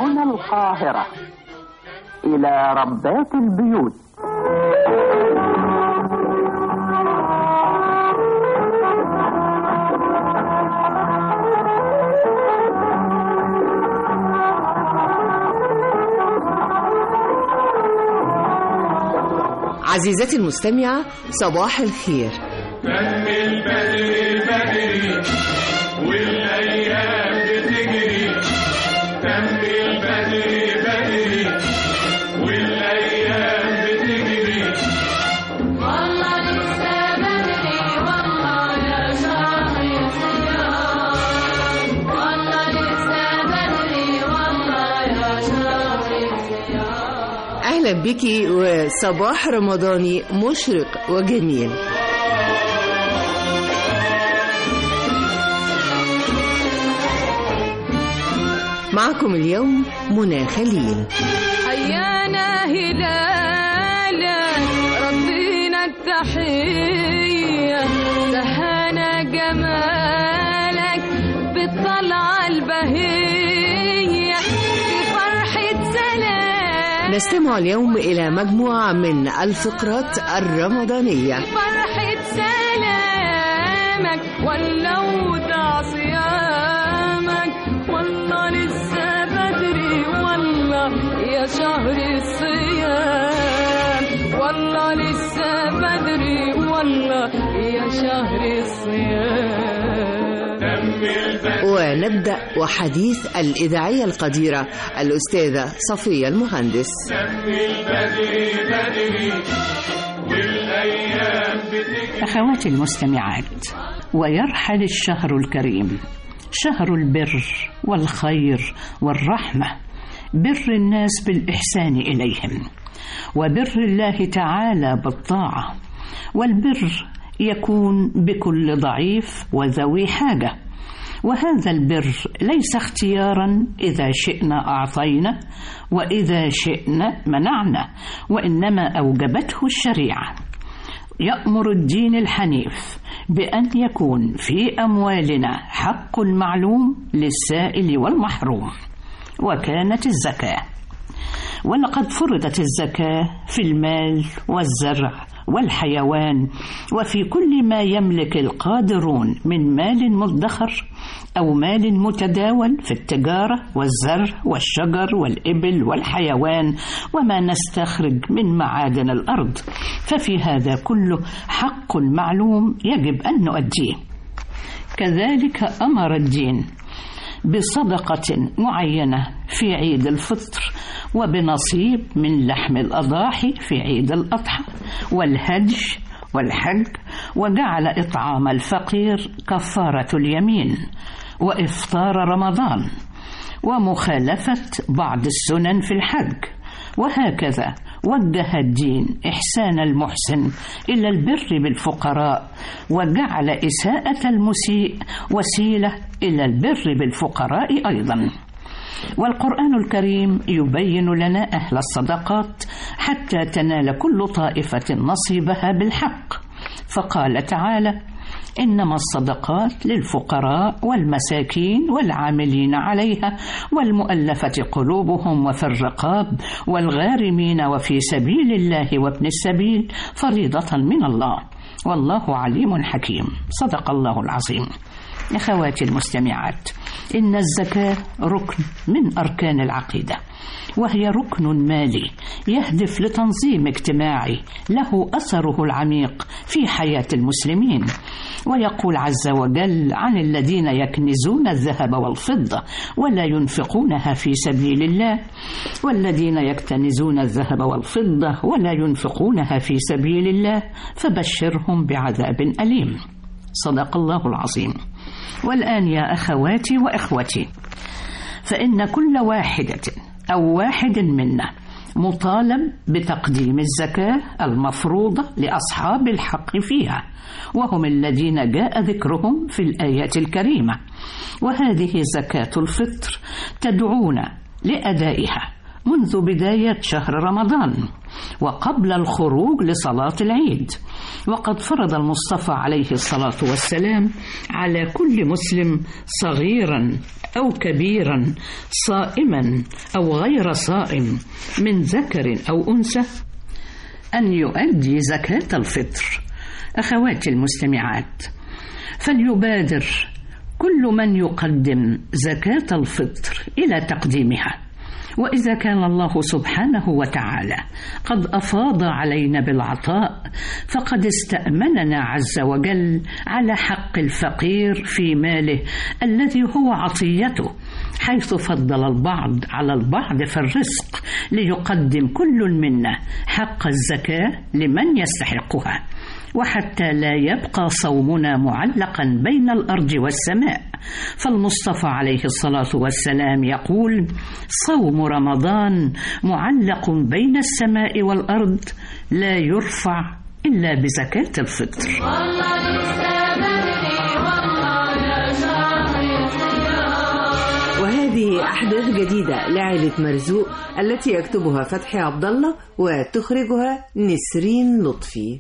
هنا القاهرة إلى ربات البيوت عزيزتي المستمعة صباح الخير فم البدر بدري والايام بتجري فم البدر بدري والايام بتجري والله لسه بدري والله يا شهر صيام والله لسه بدري والله يا شهر صيام أهلا بك وصباح رمضاني مشرق وجميل معكم اليوم منى خليل حيانا هلالا ردينا التحية سهانا جمالك بالطلعة البهية بفرحة سلام نستمع اليوم إلى مجموعة من الفقرات الرمضانية فرحة سلامك ولو صيامك والله لسه بدري والله يا شهر الصيام والله لسه بدري والله يا شهر الصيام فم البدر ونبدأ وحديث الإذاعية القديرة الأستاذة صفية المهندس فم البدر بدري والايام بتجري أخواتي المستمعات ويرحل الشهر الكريم شهر البر والخير والرحمة بر الناس بالإحسان إليهم وبر الله تعالى بالطاعة والبر يكون بكل ضعيف وذوي حاجة وهذا البر ليس اختيارا إذا شئنا أعطينا وإذا شئنا منعنا وإنما أوجبته الشريعة يأمر الدين الحنيف بأن يكون في أموالنا حق المعلوم للسائل والمحروم وكانت الزكاة ولقد فرضت الزكاة في المال والزرع والحيوان وفي كل ما يملك القادرون من مال مدخر أو مال متداول في التجارة والزرع والشجر والإبل والحيوان وما نستخرج من معادن الأرض ففي هذا كله حق معلوم يجب أن نؤديه كذلك أمر الدين بصدقة معينة في عيد الفطر وبنصيب من لحم الأضاحي في عيد الأضحى والهدج والحج وجعل إطعام الفقير كفارة اليمين وإفطار رمضان ومخالفة بعض السنن في الحج وهكذا وجه الدين إحسان المحسن إلى البر بالفقراء وجعل إساءة المسيء وسيلة إلى البر بالفقراء أيضا والقرآن الكريم يبين لنا أهل الصدقات حتى تنال كل طائفة نصيبها بالحق فقال تعالى إنما الصدقات للفقراء والمساكين والعاملين عليها والمؤلفة قلوبهم وفي الرقاب والغارمين وفي سبيل الله وابن السبيل فريضة من الله والله عليم حكيم صدق الله العظيم أخواتي المستمعات إن الزكاة ركن من أركان العقيدة وهي ركن مالي يهدف لتنظيم اجتماعي له أثره العميق في حياة المسلمين ويقول عز وجل عن الذين يكنزون الذهب والفضة ولا ينفقونها في سبيل الله والذين يكتنزون الذهب والفضة ولا ينفقونها في سبيل الله فبشرهم بعذاب أليم صدق الله العظيم والآن يا أخواتي وإخوتي فإن كل واحدة أو واحد منا مطالب بتقديم الزكاة المفروضة لأصحاب الحق فيها وهم الذين جاء ذكرهم في الآيات الكريمة وهذه زكاة الفطر تدعونا لأدائها منذ بداية شهر رمضان وقبل الخروج لصلاة العيد وقد فرض المصطفى عليه الصلاة والسلام على كل مسلم صغيرا أو كبيرا صائما أو غير صائم من ذكر أو أنثى أن يؤدي زكاة الفطر أخواتي المستمعات فليبادر كل من يقدم زكاة الفطر إلى تقديمها وإذا كان الله سبحانه وتعالى قد أفاض علينا بالعطاء فقد استأمننا عز وجل على حق الفقير في ماله الذي هو عطيته حيث فضل البعض على البعض في الرزق ليقدم كل منا حق الزكاة لمن يستحقها وحتى لا يبقى صومنا معلقا بين الارض والسماء فالمصطفى عليه الصلاه والسلام يقول صوم رمضان معلق بين السماء والارض لا يرفع الا بزكاه الفطر وهذه أحداث جديدة لعائلة مرزوق التي يكتبها فتحي عبد الله وتخرجها نسرين لطفي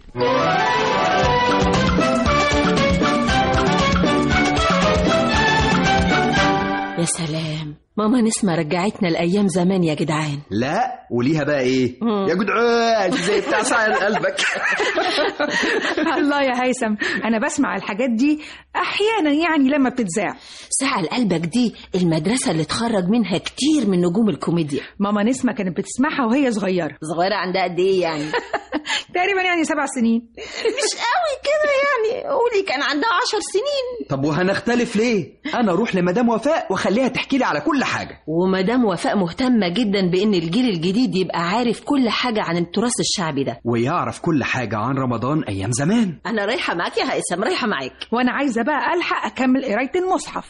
يا سلام ماما نسمة رجعتنا الأيام زمان يا جدعان لا وليها بقى ايه يا جدعان زي بتاع سعر قلبك الله يا هيثم انا بسمع الحاجات دي احيانا يعني لما بتتذاع ساعة قلبك دي المدرسة اللي اتخرج منها كتير من نجوم الكوميديا ماما نسمة كانت بتسمعها وهي صغيرة صغيرة عندها قد ايه يعني تقريبا يعني سبع سنين مش قوي كده يعني قولي كان عندها عشر سنين طب وهنختلف ليه انا اروح لمدام وفاء واخليها تحكي لي على كل حاجه ومدام وفاء مهتمة جدا بإن الجيل الجديد يبقى عارف كل حاجة عن التراث الشعبي ده ويعرف كل حاجه عن رمضان ايام زمان أنا رايحة معاك يا هيثم رايحة معاك وانا عايزة بقى الحق اكمل قراية المصحف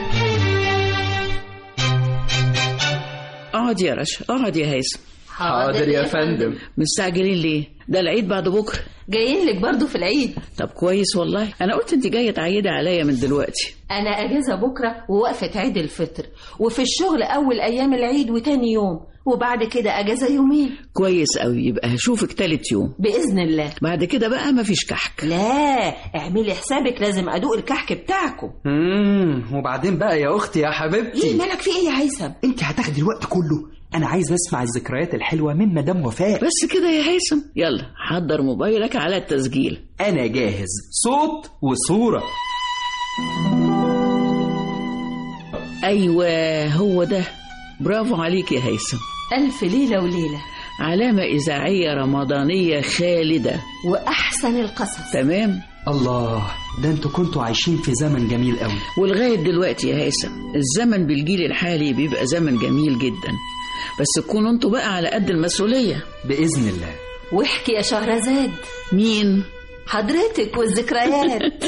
اقعد يا رشا اقعد يا هيثم حاضر يا فندم مستعجلين ليه ده العيد بعد بكره جايين لك برضو في العيد طب كويس والله انا قلت انت جايه تعيدي عليا من دلوقتي أنا أجازة بكرة ووقفة عيد الفطر وفي الشغل أول أيام العيد وتاني يوم وبعد كده أجازة يومين كويس قوي يبقى هشوفك تالت يوم بإذن الله بعد كده بقى مفيش كحك لا اعملي حسابك لازم أدوق الكحك بتاعكم امم وبعدين بقى يا اختي يا إيه حبيبتي مالك في إيه يا هيثم انت هتاخدي الوقت كله انا عايز اسمع الذكريات الحلوه من مدام وفاء بس كده يا هيثم يلا حضر موبايلك على التسجيل انا جاهز صوت وصوره ايوه هو ده برافو عليك يا هيثم ألف ليلة وليلة علامه اذاعيه رمضانيه خالده وأحسن القصص تمام الله ده انتوا كنتوا عايشين في زمن جميل قوي ولغايه دلوقتي يا هيثم الزمن بالجيل الحالي بيبقى زمن جميل جدا بس تكونوا انتوا بقى على قد المسؤوليه باذن الله واحكي يا شهرزاد مين حضرتك والذكريات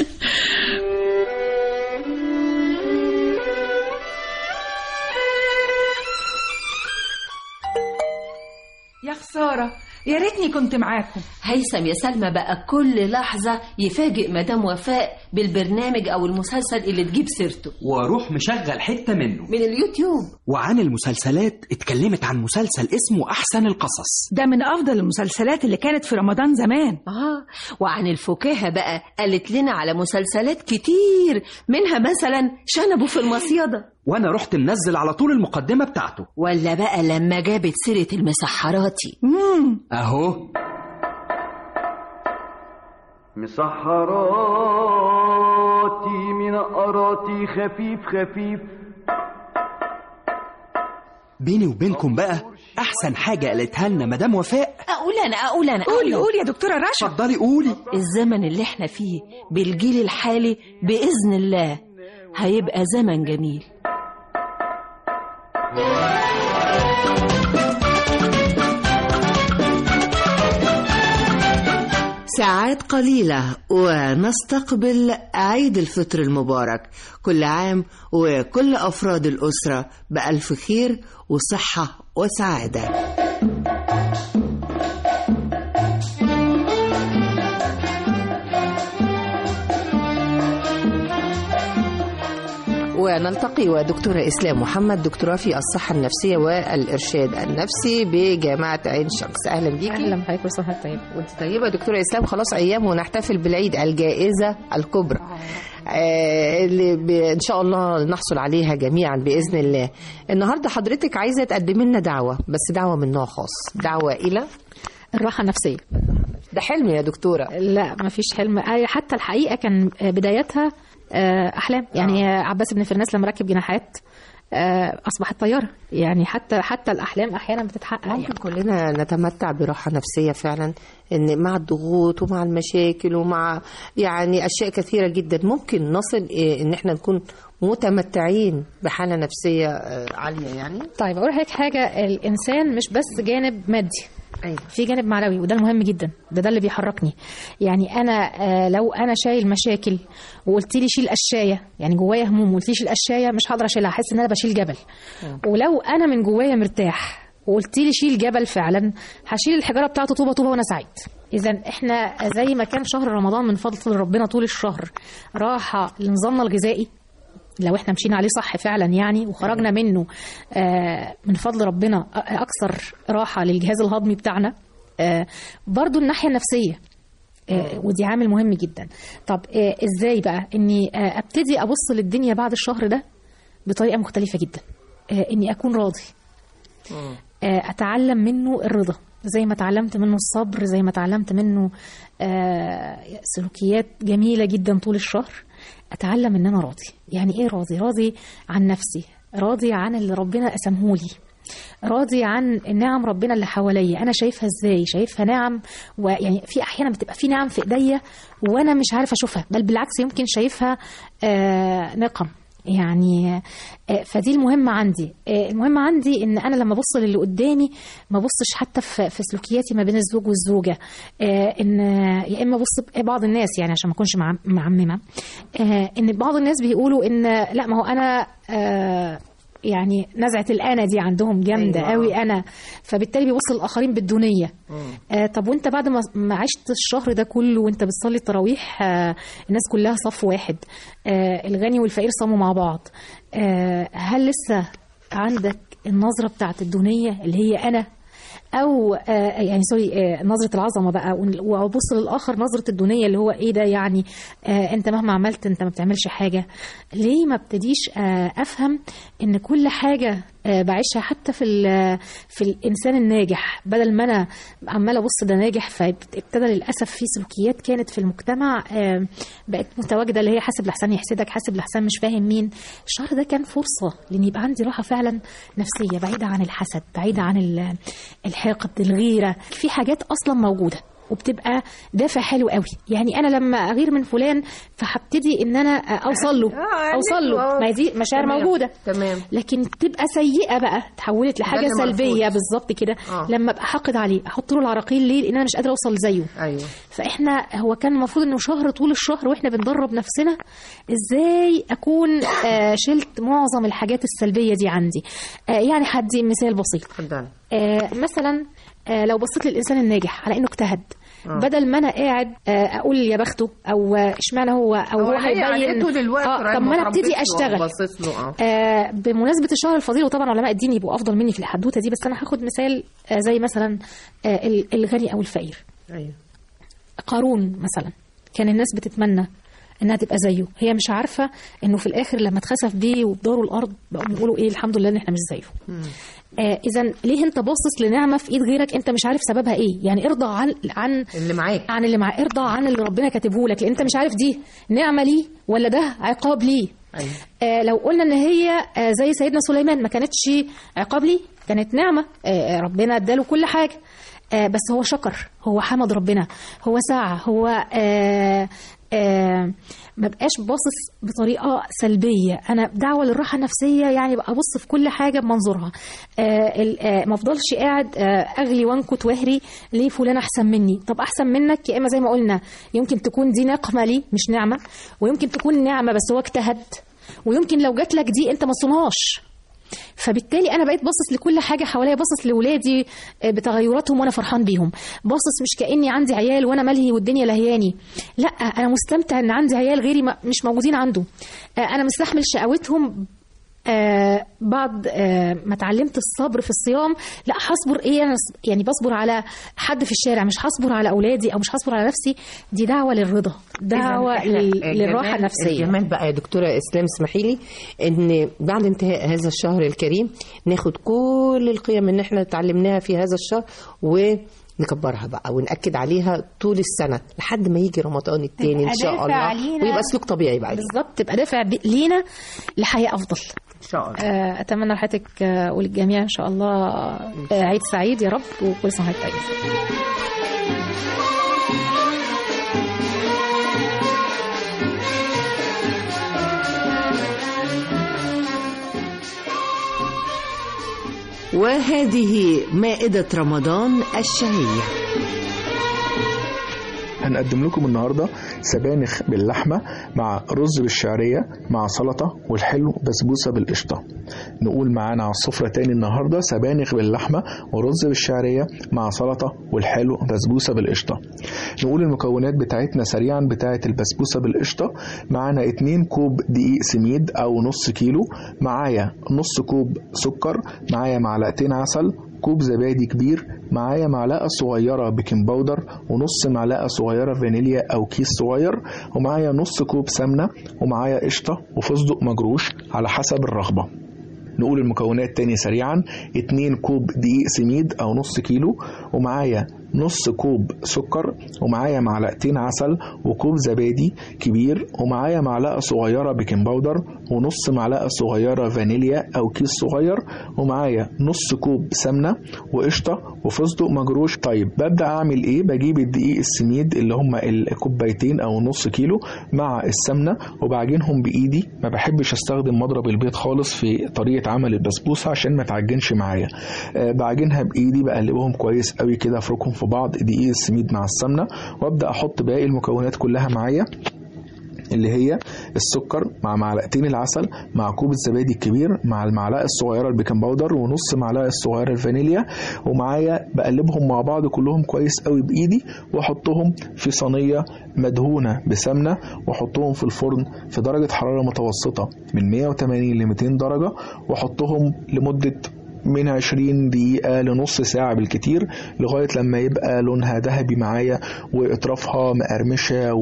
يا خسارة يا ريتني كنت معاكم هيثم يا سلمى بقى كل لحظة يفاجئ مدام وفاء بالبرنامج أو المسلسل اللي تجيب سيرته واروح مشغل حته منه من اليوتيوب وعن المسلسلات اتكلمت عن مسلسل اسمه احسن القصص ده من أفضل المسلسلات اللي كانت في رمضان زمان آه وعن الفكاهة بقى قالت لنا على مسلسلات كتير منها مثلا شنبه في المصيدة وانا رحت منزل على طول المقدمه بتاعته ولا بقى لما جابت سيرة المسحراتي مم. اهو مسحراتي من قراتي خفيف خفيف بيني وبينكم بقى احسن حاجه قالتها لنا مدام وفاء أقول أنا أقول أنا أقول قولي أنا. قولي يا دكتورة رشا اتفضلي قولي الزمن اللي احنا فيه بالجيل الحالي بإذن الله هيبقى زمن جميل ساعات قليلة ونستقبل عيد الفطر المبارك كل عام وكل أفراد الأسرة بألف خير وصحة وسعادة ونلتقي ودكتورة إسلام محمد دكتوراه في الصحة النفسية والإرشاد النفسي بجامعة عين شمس أهلا بيكي اهلا بحضرتك وسهلا طيب وانت طيبة دكتورة إسلام خلاص أيام ونحتفل بالعيد الجائزة الكبرى آه اللي ب... إن شاء الله نحصل عليها جميعا بإذن الله النهاردة حضرتك عايزة تقدمي لنا دعوة بس دعوة من نوع خاص دعوة إلى الراحه النفسيه ده حلم يا دكتورة لا ما فيش حلم آه، حتى الحقيقه كان بدايتها آه، احلام يعني آه. عباس بن فرناس لما ركب جناحات آه، اصبحت طياره يعني حتى حتى الاحلام احيانا بتتحقق ممكن يعني. كلنا نتمتع براحة نفسية فعلا ان مع الضغوط ومع المشاكل ومع يعني اشياء كثيرة جدا ممكن نصل إيه ان احنا نكون متمتعين بحالة نفسية آه، عالية يعني طيب اقول لحضرتك حاجه الانسان مش بس جانب مادي أيوة. في جانب معنوي وده المهم جدا ده ده اللي بيحركني يعني انا آه، لو انا شايل مشاكل وقلت لي شيل قشايه يعني جوايا هموم وقلت لي شيل قشايه مش هقدر اشيلها احس ان انا بشيل جبل ولو انا من جوايا مرتاح وقلت لي شيل جبل فعلا هشيل الحجاره بتاعته طوبه طوبه وانا سعيد اذا احنا زي ما كان شهر رمضان من فضل ربنا طول الشهر راحه لنظامنا الغذائي لو احنا مشينا عليه صح فعلا يعني وخرجنا منه آه، من فضل ربنا أ- اكثر راحه للجهاز الهضمي بتاعنا آه، برضو الناحيه النفسيه آه، ودي عامل مهم جدا طب آه، ازاي بقى اني آه، ابتدي ابص للدنيا بعد الشهر ده بطريقه مختلفه جدا آه، اني اكون راضي آه، اتعلم منه الرضا زي ما اتعلمت منه الصبر زي ما اتعلمت منه آه، سلوكيات جميله جدا طول الشهر اتعلم ان انا راضي يعني ايه راضي راضي عن نفسي راضي عن اللي ربنا قسمهولي راضي عن النعم ربنا اللي حواليا انا شايفها ازاي شايفها نعم ويعني في احيانا بتبقى في نعم في ايديا وانا مش عارفه اشوفها بل بالعكس يمكن شايفها آه نقم يعني آه، فدي المهم عندي آه، المهم عندي ان انا لما ابص للي قدامي ما ابصش حتى في في سلوكياتي ما بين الزوج والزوجه آه، ان يا اما ابص بعض الناس يعني عشان ما اكونش معم- معممه آه، ان بعض الناس بيقولوا ان لا ما هو انا آه، يعني نزعه الانا دي عندهم جامده أيوة. أيوة. قوي انا فبالتالي بيبص للاخرين بالدونيه آه طب وانت بعد ما ما عشت الشهر ده كله وانت بتصلي التراويح آه الناس كلها صف واحد آه الغني والفقير صاموا مع بعض آه هل لسه عندك النظره بتاعت الدونيه اللي هي انا او آه يعني سوري آه نظره العظمه بقى ون- وابص للاخر نظره الدونيه اللي هو ايه ده يعني آه انت مهما عملت انت ما بتعملش حاجه ليه ما ابتديش آه افهم ان كل حاجه آه بعيشها حتى في ال- في الانسان الناجح بدل ما انا عماله ابص ده ناجح فابتدى للاسف في سلوكيات كانت في المجتمع آه بقت متواجده اللي هي حاسب لحسن يحسدك حاسب لحسن مش فاهم مين الشهر ده كان فرصه لان يبقى عندي راحه فعلا نفسيه بعيده عن الحسد بعيده عن ال- الحقد الغيره في حاجات اصلا موجوده وبتبقى دافع حلو قوي يعني انا لما اغير من فلان فهبتدي ان انا اوصل له آه، اوصل له آه. ما هي دي مشاعر تمام. موجوده تمام لكن تبقى سيئه بقى تحولت لحاجه اللي مرفوض. سلبيه بالظبط كده آه. لما ابقى حاقد عليه احط له العراقيل ليه لان انا مش قادره اوصل زيه ايوه فاحنا هو كان المفروض انه شهر طول الشهر واحنا بندرب نفسنا ازاي اكون آه شلت معظم الحاجات السلبيه دي عندي آه يعني هدي مثال بسيط اتفضل آه مثلا آه لو بصيت للانسان الناجح على انه اجتهد آه. بدل ما انا قاعد آه اقول يا بخته او آه، اشمعنى هو او هو, هيبين دلوقتي آه طب ما انا ابتدي اشتغل بصيت له اه آه بمناسبة الشهر الفضيل وطبعا علماء الدين يبقوا أفضل مني في الحدوتة دي بس أنا هاخد مثال آه زي مثلا آه ال- الغني أو الفقير ايوه قارون مثلا كان الناس بتتمنى انها تبقى زيه هي مش عارفه انه في الاخر لما اتخسف بيه وبداروا الارض بقوا بيقولوا ايه الحمد لله ان احنا مش زيه آه اذا ليه انت باصص لنعمه في ايد غيرك انت مش عارف سببها ايه يعني ارضى عن عن اللي معاك عن اللي مع ارضى عن اللي ربنا كاتبه لك لان انت مش عارف دي نعمه ليه ولا ده عقاب ليه ايوه آه لو قلنا ان هي آه زي سيدنا سليمان ما كانتش عقاب ليه كانت نعمه آه ربنا اداله كل حاجه آه بس هو شكر هو حمد ربنا هو سعى هو آه آه ما بقاش باصص بطريقه سلبيه انا دعوه للراحه النفسيه يعني بقى ابص في كل حاجه بمنظورها آه ال- آه ما افضلش قاعد آه اغلي وانكت واهري ليه فلان احسن مني طب احسن منك يا اما زي ما قلنا يمكن تكون دي نقمه ليه مش نعمه ويمكن تكون نعمه بس هو اجتهد ويمكن لو جات لك دي انت ما تصونهاش فبالتالي انا بقيت باصص لكل حاجه حواليا باصص لاولادي آه، بتغيراتهم وانا فرحان بيهم باصص مش كاني عندي عيال وانا ملهي والدنيا لهياني لا انا مستمتع ان عندي عيال غيري ما- مش موجودين عنده آه، انا مستحمل شقاوتهم آه بعد آه ما اتعلمت الصبر في الصيام لا هصبر ايه انا س- يعني بصبر على حد في الشارع مش هصبر على اولادي او مش هصبر على نفسي دي دعوه للرضا دعوه إحنا لل- الجمال- للراحه النفسيه الجمال بقى يا دكتوره اسلام اسمحي لي ان بعد انتهاء هذا الشهر الكريم ناخد كل القيم اللي احنا اتعلمناها في هذا الشهر ونكبرها بقى ونأكد عليها طول السنة لحد ما يجي رمضان التاني ان تبقى شاء دافع الله علينا. ويبقى سلوك طبيعي بقى بالظبط تبقى دافع ب- لينا لحياه افضل ان شاء الله آه، اتمنى لحضرتك آه، وللجميع ان شاء الله آه، عيد سعيد يا رب وكل سنه وحضرتك طيب وهذه مائدة رمضان الشهية هنقدم لكم النهارده سبانخ باللحمه مع رز بالشعريه مع سلطه والحلو بسبوسه بالقشطه نقول معانا على السفره تاني النهارده سبانخ باللحمه ورز بالشعريه مع سلطه والحلو بسبوسه بالقشطه نقول المكونات بتاعتنا سريعا بتاعه البسبوسه بالقشطه معانا 2 كوب دقيق سميد او نص كيلو معايا نص كوب سكر معايا معلقتين عسل كوب زبادي كبير معايا معلقة صغيرة بيكنج باودر ونص معلقة صغيرة فانيليا أو كيس صغير ومعايا نص كوب سمنة ومعايا قشطة وفستق مجروش على حسب الرغبة نقول المكونات تاني سريعا 2 كوب دقيق سميد أو نص كيلو ومعايا نص كوب سكر ومعايا معلقتين عسل وكوب زبادي كبير ومعايا معلقة صغيرة بيكنج باودر ونص معلقة صغيرة فانيليا أو كيس صغير ومعايا نص كوب سمنة وقشطة وفستق مجروش طيب ببدأ أعمل إيه بجيب الدقيق السميد اللي هما الكوبايتين أو نص كيلو مع السمنة وبعجنهم بإيدي ما بحبش أستخدم مضرب البيض خالص في طريقة عمل البسبوسة عشان ما تعجنش معايا آه، بعجنها بإيدي بقلبهم كويس قوي كده أفركهم في بعض دقيق السميد مع السمنة وأبدأ أحط باقي المكونات كلها معايا اللي هي السكر مع معلقتين العسل مع كوب الزبادي الكبير مع المعلقه الصغيره البيكنج باودر ونص معلقه الصغيره الفانيليا ومعايا بقلبهم مع بعض كلهم كويس قوي بايدي واحطهم في صينيه مدهونه بسمنه واحطهم في الفرن في درجه حراره متوسطه من 180 ل 200 درجه واحطهم لمده من 20 دقيقة لنص ساعة بالكتير لغاية لما يبقى لونها ذهبي معايا وإطرافها مقرمشة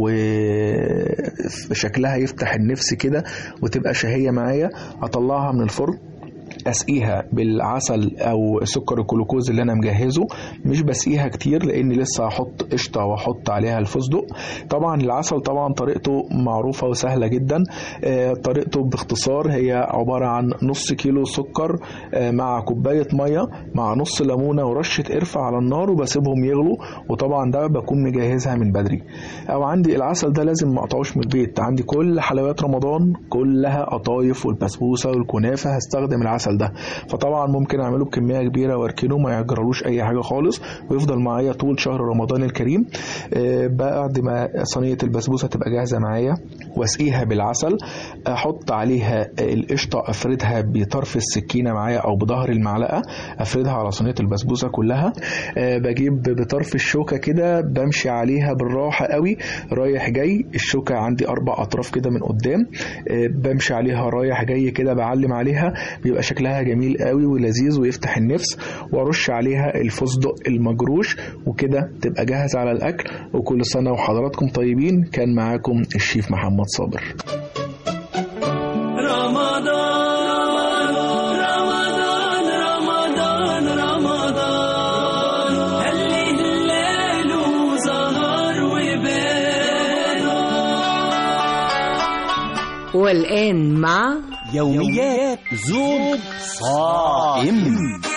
وشكلها يفتح النفس كده وتبقى شهية معايا أطلعها من الفرن اسقيها بالعسل او سكر الجلوكوز اللي انا مجهزه مش بسقيها كتير لان لسه هحط قشطه واحط عليها الفستق طبعا العسل طبعا طريقته معروفه وسهله جدا آه، طريقته باختصار هي عباره عن نص كيلو سكر آه، مع كوبايه ميه مع نص ليمونه ورشه قرفه على النار وبسيبهم يغلوا وطبعا ده بكون مجهزها من بدري او عندي العسل ده لازم ما اقطعوش من البيت عندي كل حلويات رمضان كلها قطايف والبسبوسه والكنافه هستخدم العسل ده فطبعا ممكن اعمله بكميه كبيره واركنه ما يجرالوش اي حاجه خالص ويفضل معايا طول شهر رمضان الكريم آه، بعد ما صينيه البسبوسه تبقى جاهزه معايا واسقيها بالعسل احط عليها القشطه افردها بطرف السكينه معايا او بظهر المعلقه افردها على صينيه البسبوسه كلها آه، بجيب بطرف الشوكه كده بمشي عليها بالراحه قوي رايح جاي الشوكه عندي اربع اطراف كده من قدام آه، بمشي عليها رايح جاي كده بعلم عليها بيبقى شكلها جميل قوي ولذيذ ويفتح النفس وارش عليها الفستق المجروش وكده تبقى جاهزه على الاكل وكل سنه وحضراتكم طيبين كان معاكم الشيف محمد صابر رمضان رمضان رمضان رمضان هل هلال وزهر وبان والآن مع يوميات زوج صائم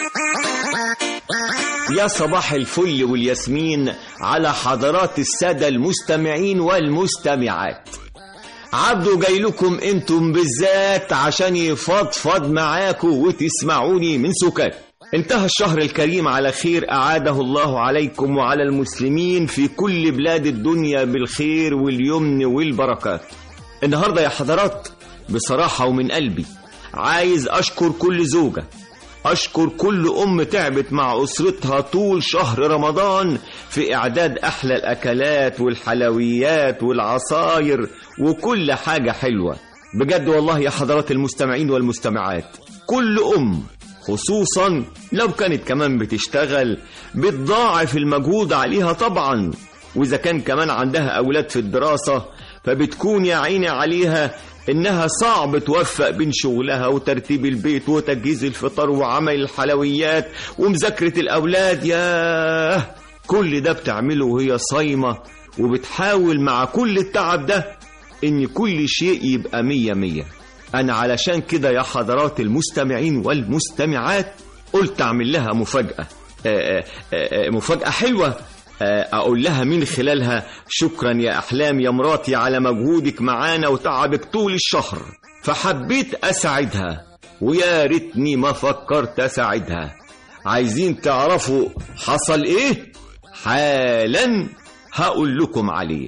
يا صباح الفل والياسمين على حضرات السادة المستمعين والمستمعات عبده جاي لكم انتم بالذات عشان يفضفض معاكم وتسمعوني من سكات انتهى الشهر الكريم على خير أعاده الله عليكم وعلى المسلمين في كل بلاد الدنيا بالخير واليمن والبركات النهاردة يا حضرات بصراحة ومن قلبي عايز أشكر كل زوجة أشكر كل أم تعبت مع أسرتها طول شهر رمضان في إعداد أحلى الأكلات والحلويات والعصاير وكل حاجة حلوة بجد والله يا حضرات المستمعين والمستمعات كل أم خصوصا لو كانت كمان بتشتغل بتضاعف المجهود عليها طبعا وإذا كان كمان عندها أولاد في الدراسة فبتكون يا عيني عليها إنها صعب توفق بين شغلها وترتيب البيت وتجهيز الفطار وعمل الحلويات ومذاكرة الأولاد ياه كل ده بتعمله وهي صايمة وبتحاول مع كل التعب ده إن كل شيء يبقى مية مية أنا علشان كده يا حضرات المستمعين والمستمعات قلت أعمل لها مفاجأة آآ آآ مفاجأة حلوة أقول لها من خلالها شكرا يا أحلام يا مراتي على مجهودك معانا وتعبك طول الشهر فحبيت أساعدها ويا ريتني ما فكرت أساعدها عايزين تعرفوا حصل إيه؟ حالا هقول لكم عليه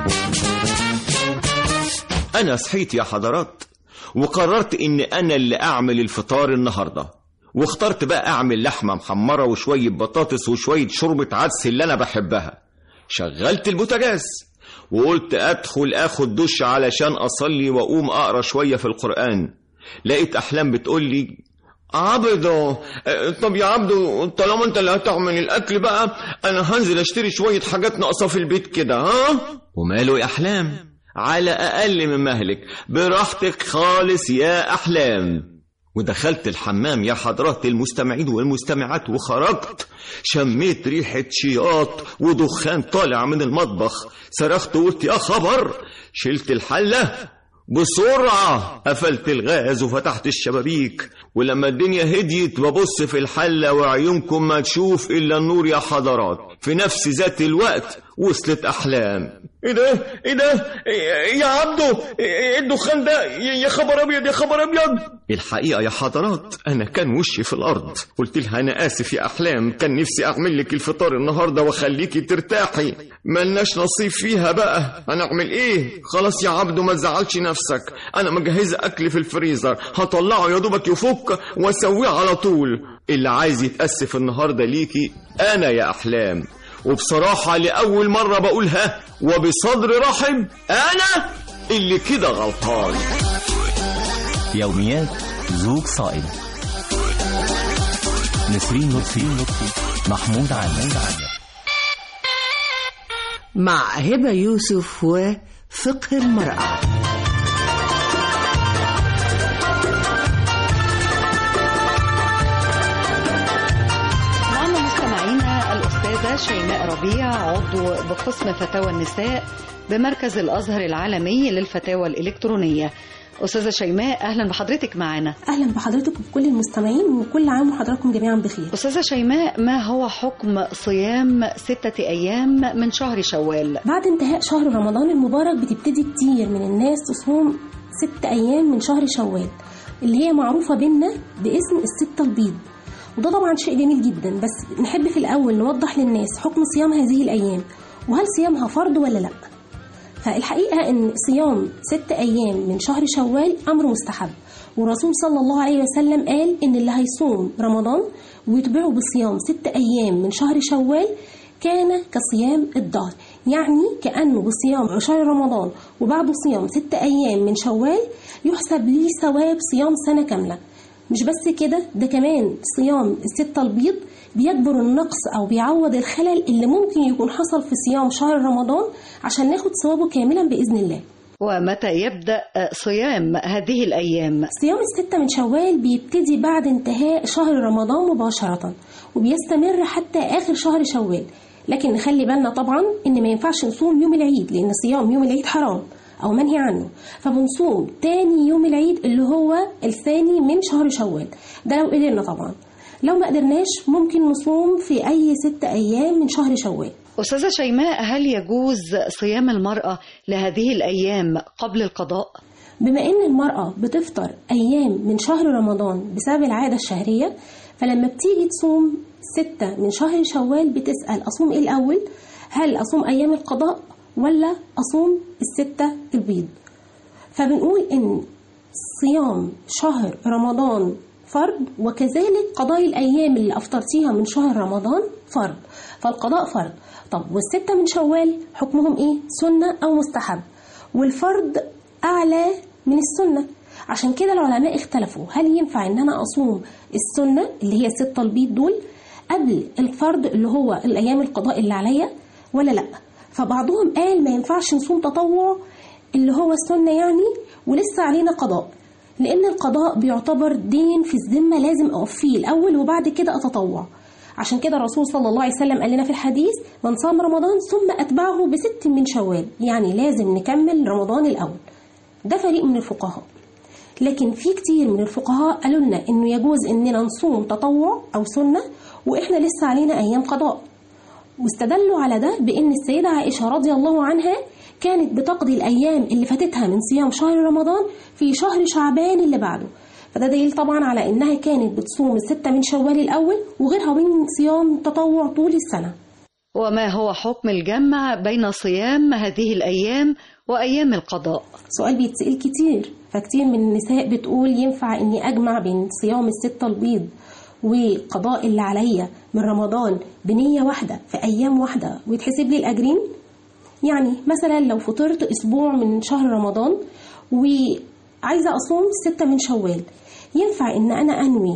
أنا صحيت يا حضرات وقررت إن أنا اللي أعمل الفطار النهاردة واخترت بقى أعمل لحمة محمرة وشوية بطاطس وشوية شوربة عدس اللي أنا بحبها شغلت البوتاجاز وقلت أدخل أخد دش علشان أصلي وأقوم أقرأ شوية في القرآن لقيت أحلام بتقول لي عبدو طب يا عبدو طالما انت اللي هتعمل الاكل بقى انا هنزل اشتري شويه حاجات ناقصه في البيت كده ها وماله يا احلام على اقل من مهلك براحتك خالص يا احلام ودخلت الحمام يا حضرات المستمعين والمستمعات وخرجت شميت ريحة شياط ودخان طالع من المطبخ صرخت وقلت يا خبر شلت الحلة بسرعة قفلت الغاز وفتحت الشبابيك ولما الدنيا هديت ببص في الحلة وعيونكم ما تشوف إلا النور يا حضرات في نفس ذات الوقت وصلت أحلام ايه ده ايه ده إيه يا عبدو ايه الدخان ده يا خبر ابيض يا خبر ابيض الحقيقه يا حضرات انا كان وشي في الارض قلت لها انا اسف يا احلام كان نفسي اعمل لك الفطار النهارده واخليكي ترتاحي ملناش نصيب فيها بقى هنعمل ايه خلاص يا عبدو ما تزعلش نفسك انا مجهزه اكل في الفريزر هطلعه يا دوبك يفك واسويه على طول اللي عايز يتاسف النهارده ليكي انا يا احلام وبصراحة لأول مرة بقولها وبصدر رحب أنا اللي كده غلطان يوميات زوج صائم نسرين لطفي محمود عامر مع هبة يوسف وفقه المرأة معنا مستمعينا الأستاذة شيماء ربيع عضو بقسم فتاوى النساء بمركز الأزهر العالمي للفتاوى الإلكترونية أستاذة شيماء أهلا بحضرتك معنا أهلا بحضرتك وبكل المستمعين وكل عام وحضراتكم جميعا بخير أستاذة شيماء ما هو حكم صيام ستة أيام من شهر شوال بعد انتهاء شهر رمضان المبارك بتبتدي كتير من الناس تصوم ست أيام من شهر شوال اللي هي معروفة بينا باسم الستة البيض وده طبعا شيء جميل جدا بس نحب في الأول نوضح للناس حكم صيام هذه الأيام وهل صيامها فرض ولا لأ فالحقيقة إن صيام ست أيام من شهر شوال أمر مستحب والرسول صلى الله عليه وسلم قال إن اللي هيصوم رمضان ويتبعه بصيام ست أيام من شهر شوال كان كصيام الدهر يعني كأنه بصيام شهر رمضان وبعده صيام ست أيام من شوال يحسب ليه ثواب صيام سنة كاملة مش بس كده ده كمان صيام الستة البيض بيجبر النقص أو بيعوض الخلل اللي ممكن يكون حصل في صيام شهر رمضان عشان ناخد ثوابه كاملا بإذن الله ومتى يبدأ صيام هذه الأيام؟ صيام الستة من شوال بيبتدي بعد انتهاء شهر رمضان مباشرة وبيستمر حتى آخر شهر شوال لكن نخلي بالنا طبعا إن ما ينفعش نصوم يوم العيد لأن صيام يوم العيد حرام أو منهي عنه فبنصوم تاني يوم العيد اللي هو الثاني من شهر شوال ده لو قدرنا طبعا لو ما قدرناش ممكن نصوم في أي ست أيام من شهر شوال أستاذة شيماء هل يجوز صيام المرأة لهذه الأيام قبل القضاء؟ بما إن المرأة بتفطر أيام من شهر رمضان بسبب العادة الشهرية فلما بتيجي تصوم ستة من شهر شوال بتسأل أصوم إيه الأول؟ هل أصوم أيام القضاء ولا أصوم الستة البيض؟ فبنقول إن صيام شهر رمضان فرض وكذلك قضاء الأيام اللي أفطرتيها من شهر رمضان فرض فالقضاء فرض طب والستة من شوال حكمهم إيه؟ سنة أو مستحب والفرض أعلى من السنة عشان كده العلماء اختلفوا هل ينفع ان انا اصوم السنة اللي هي ستة البيض دول قبل الفرض اللي هو الايام القضاء اللي عليا ولا لا فبعضهم قال ما ينفعش نصوم تطوع اللي هو السنة يعني ولسه علينا قضاء لان القضاء بيعتبر دين في الذمة لازم اوفيه الاول وبعد كده اتطوع عشان كده الرسول صلى الله عليه وسلم قال لنا في الحديث من صام رمضان ثم اتبعه بست من شوال يعني لازم نكمل رمضان الاول ده فريق من الفقهاء لكن في كتير من الفقهاء قالوا لنا انه يجوز اننا نصوم تطوع او سنه واحنا لسه علينا ايام قضاء واستدلوا على ده بان السيده عائشه رضي الله عنها كانت بتقضي الايام اللي فاتتها من صيام شهر رمضان في شهر شعبان اللي بعده فده دليل طبعا على انها كانت بتصوم الستة من شوال الاول وغيرها من صيام تطوع طول السنه وما هو حكم الجمع بين صيام هذه الأيام وأيام القضاء سؤال بيتسأل كتير فكتير من النساء بتقول ينفع اني اجمع بين صيام الستة البيض وقضاء اللي عليا من رمضان بنية واحدة في ايام واحدة ويتحسب لي الاجرين يعني مثلا لو فطرت اسبوع من شهر رمضان وعايزة اصوم ستة من شوال ينفع ان انا انوي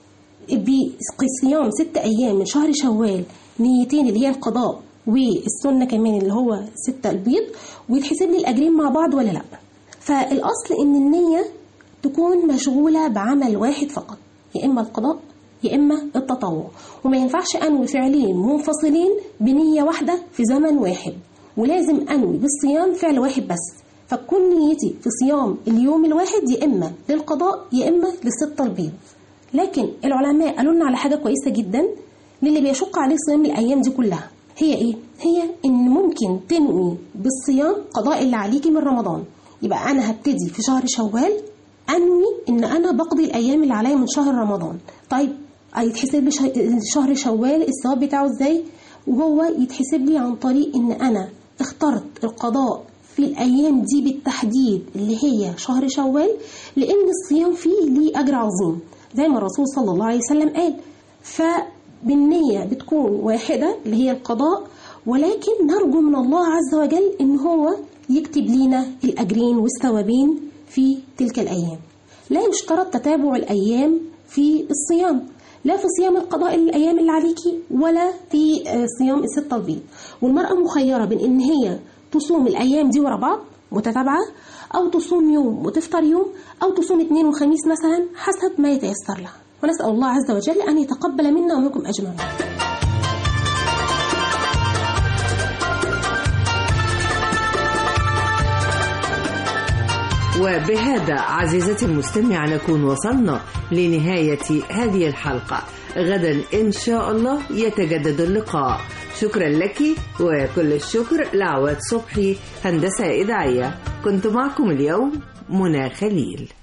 بصيام ست ايام من شهر شوال نيتين اللي هي القضاء والسنة كمان اللي هو ستة البيض ويتحسب لي الأجرين مع بعض ولا لأ فالأصل إن النية تكون مشغولة بعمل واحد فقط يا إما القضاء يا إما التطوع وما ينفعش أنوي فعلين منفصلين بنية واحدة في زمن واحد ولازم أنوي بالصيام فعل واحد بس فتكون نيتي في صيام اليوم الواحد يا إما للقضاء يا إما للستة البيض لكن العلماء قالوا لنا على حاجة كويسة جدا للي بيشق عليه صيام الأيام دي كلها هي ايه هي ان ممكن تنوي بالصيام قضاء اللي عليكي من رمضان يبقى انا هبتدي في شهر شوال انوي ان انا بقضي الايام اللي عليا من شهر رمضان طيب هيتحسب لي شهر شوال الثواب بتاعه ازاي وهو يتحسب لي عن طريق ان انا اخترت القضاء في الايام دي بالتحديد اللي هي شهر شوال لان الصيام فيه ليه اجر عظيم زي ما الرسول صلى الله عليه وسلم قال ف بالنية بتكون واحدة اللي هي القضاء ولكن نرجو من الله عز وجل إن هو يكتب لنا الأجرين والثوابين في تلك الأيام لا يشترط تتابع الأيام في الصيام لا في صيام القضاء الأيام اللي عليكي ولا في صيام الستة البيض والمرأة مخيرة بين إن هي تصوم الأيام دي ورا بعض متتابعة أو تصوم يوم وتفطر يوم أو تصوم اثنين وخميس مثلا حسب ما يتيسر لها ونسأل الله عز وجل أن يتقبل منا ومنكم أجمعين وبهذا عزيزتي المستمعة نكون وصلنا لنهاية هذه الحلقة غدا إن شاء الله يتجدد اللقاء شكرا لك وكل الشكر لعواد صبحي هندسة إذاعية كنت معكم اليوم منى خليل